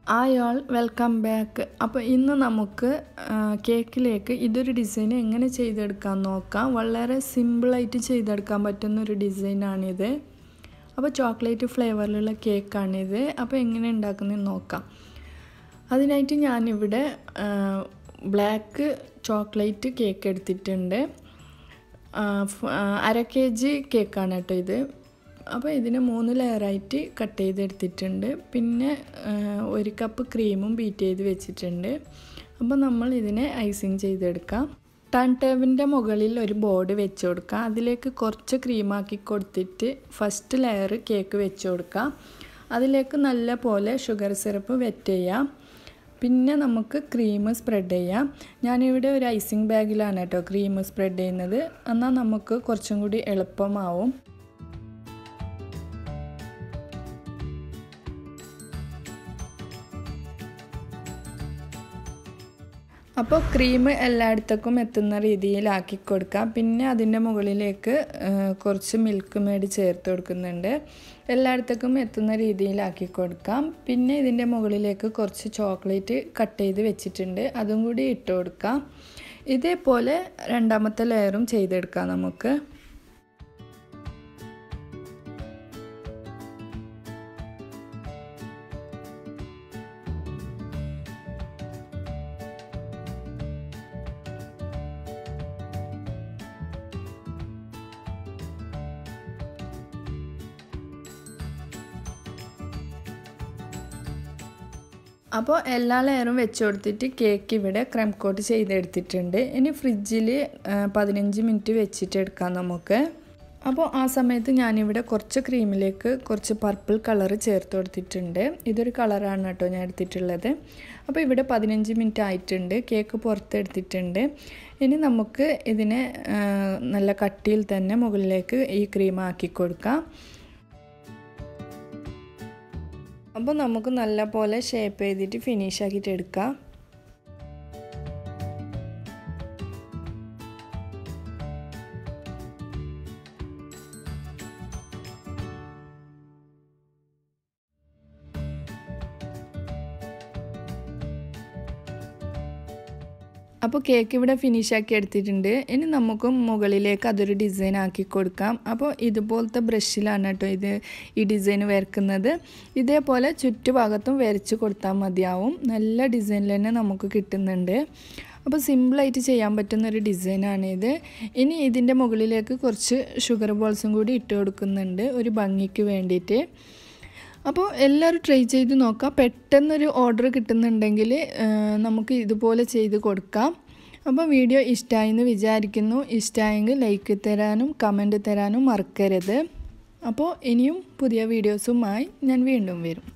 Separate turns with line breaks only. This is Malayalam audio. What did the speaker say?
ആയാൾ വെൽക്കം ബാക്ക് അപ്പോൾ ഇന്ന് നമുക്ക് കേക്കിലേക്ക് ഇതൊരു ഡിസൈൻ എങ്ങനെ ചെയ്തെടുക്കാൻ നോക്കാം വളരെ സിമ്പിളായിട്ട് ചെയ്തെടുക്കാൻ പറ്റുന്ന ഒരു ഡിസൈനാണിത് അപ്പോൾ ചോക്ലേറ്റ് ഫ്ലേവറിലുള്ള കേക്കാണിത് അപ്പോൾ എങ്ങനെ ഉണ്ടാക്കുന്നതെന്ന് നോക്കാം അതിനായിട്ട് ഞാനിവിടെ ബ്ലാക്ക് ചോക്ലേറ്റ് കേക്ക് എടുത്തിട്ടുണ്ട് അര കെ ജി കേക്കാണ് കേട്ടോ ഇത് അപ്പോൾ ഇതിനെ മൂന്ന് ലെയറായിട്ട് കട്ട് ചെയ്തെടുത്തിട്ടുണ്ട് പിന്നെ ഒരു കപ്പ് ക്രീമും ബീറ്റ് ചെയ്ത് വെച്ചിട്ടുണ്ട് അപ്പോൾ നമ്മൾ ഇതിനെ ഐസിങ് ചെയ്തെടുക്കാം ടൺ ടേബിൻ്റെ മുകളിൽ ഒരു ബോർഡ് വെച്ച് കൊടുക്കാം അതിലേക്ക് കുറച്ച് ക്രീമാക്കി കൊടുത്തിട്ട് ഫസ്റ്റ് ലെയർ കേക്ക് വെച്ച് കൊടുക്കാം അതിലേക്ക് നല്ല പോലെ ഷുഗർ സിറപ്പ് വെറ്റ് ചെയ്യാം പിന്നെ നമുക്ക് ക്രീം സ്പ്രെഡ് ചെയ്യാം ഞാനിവിടെ ഒരു ഐസിങ് ബാഗിലാണ് കേട്ടോ ക്രീം സ്പ്രെഡ് ചെയ്യുന്നത് എന്നാൽ നമുക്ക് കുറച്ചും കൂടി എളുപ്പമാവും അപ്പോൾ ക്രീം എല്ലായിടത്തേക്കും എത്തുന്ന രീതിയിലാക്കി കൊടുക്കാം പിന്നെ അതിൻ്റെ മുകളിലേക്ക് കുറച്ച് മിൽക്ക് മേഡ് ചേർത്ത് കൊടുക്കുന്നുണ്ട് എല്ലായിടത്തേക്കും എത്തുന്ന രീതിയിലാക്കി കൊടുക്കാം പിന്നെ ഇതിൻ്റെ മുകളിലേക്ക് കുറച്ച് ചോക്ലേറ്റ് കട്ട് ചെയ്ത് വെച്ചിട്ടുണ്ട് അതും കൂടി ഇട്ട് കൊടുക്കാം ഇതേപോലെ രണ്ടാമത്തെ ലെയറും ചെയ്തെടുക്കാം നമുക്ക് അപ്പോൾ എല്ലാ ലെയറും വെച്ച് കൊടുത്തിട്ട് കേക്ക് ഇവിടെ ക്രം കോട്ട് ചെയ്തെടുത്തിട്ടുണ്ട് ഇനി ഫ്രിഡ്ജിൽ പതിനഞ്ച് മിനിറ്റ് വെച്ചിട്ട് എടുക്കാം നമുക്ക് അപ്പോൾ ആ സമയത്ത് ഞാനിവിടെ കുറച്ച് ക്രീമിലേക്ക് കുറച്ച് പർപ്പിൾ കളർ ചേർത്ത് കൊടുത്തിട്ടുണ്ട് ഇതൊരു കളറാണ് കേട്ടോ ഞാൻ എടുത്തിട്ടുള്ളത് അപ്പോൾ ഇവിടെ പതിനഞ്ച് മിനിറ്റ് ആയിട്ടുണ്ട് കേക്ക് പുറത്തെടുത്തിട്ടുണ്ട് ഇനി നമുക്ക് ഇതിനെ നല്ല കട്ടിയിൽ തന്നെ മുകളിലേക്ക് ഈ ക്രീം ആക്കി കൊടുക്കാം അപ്പോൾ നമുക്ക് നല്ല പോലെ ഷേപ്പ് ചെയ്തിട്ട് ഫിനിഷ് ആക്കിയിട്ട് എടുക്കാം അപ്പോൾ കേക്ക് ഇവിടെ ഫിനിഷ് ആക്കി എടുത്തിട്ടുണ്ട് ഇനി നമുക്ക് മുകളിലേക്ക് അതൊരു ഡിസൈൻ ആക്കി കൊടുക്കാം അപ്പോൾ ഇതുപോലത്തെ ബ്രഷിലാണ് കേട്ടോ ഇത് ഈ ഡിസൈൻ വരക്കുന്നത് ഇതേപോലെ ചുറ്റുഭാഗത്തും വരച്ച് കൊടുത്താൽ മതിയാവും നല്ല ഡിസൈനിൽ തന്നെ നമുക്ക് കിട്ടുന്നുണ്ട് അപ്പോൾ സിമ്പിളായിട്ട് ചെയ്യാൻ പറ്റുന്ന ഒരു ഡിസൈനാണിത് ഇനി ഇതിൻ്റെ മുകളിലേക്ക് കുറച്ച് ഷുഗർ ബോൾസും കൂടി ഇട്ട് കൊടുക്കുന്നുണ്ട് ഒരു ഭംഗിക്ക് വേണ്ടിയിട്ട് അപ്പോൾ എല്ലാവരും ട്രൈ ചെയ്ത് നോക്കാം പെട്ടെന്നൊരു ഓർഡർ കിട്ടുന്നുണ്ടെങ്കിൽ നമുക്ക് ഇതുപോലെ ചെയ്ത് കൊടുക്കാം അപ്പോൾ വീഡിയോ ഇഷ്ടമായി എന്ന് വിചാരിക്കുന്നു ഇഷ്ടമായെങ്കിൽ ലൈക്ക് തരാനും കമൻറ്റ് തരാനും മറക്കരുത് അപ്പോൾ ഇനിയും പുതിയ വീഡിയോസുമായി ഞാൻ വീണ്ടും വരും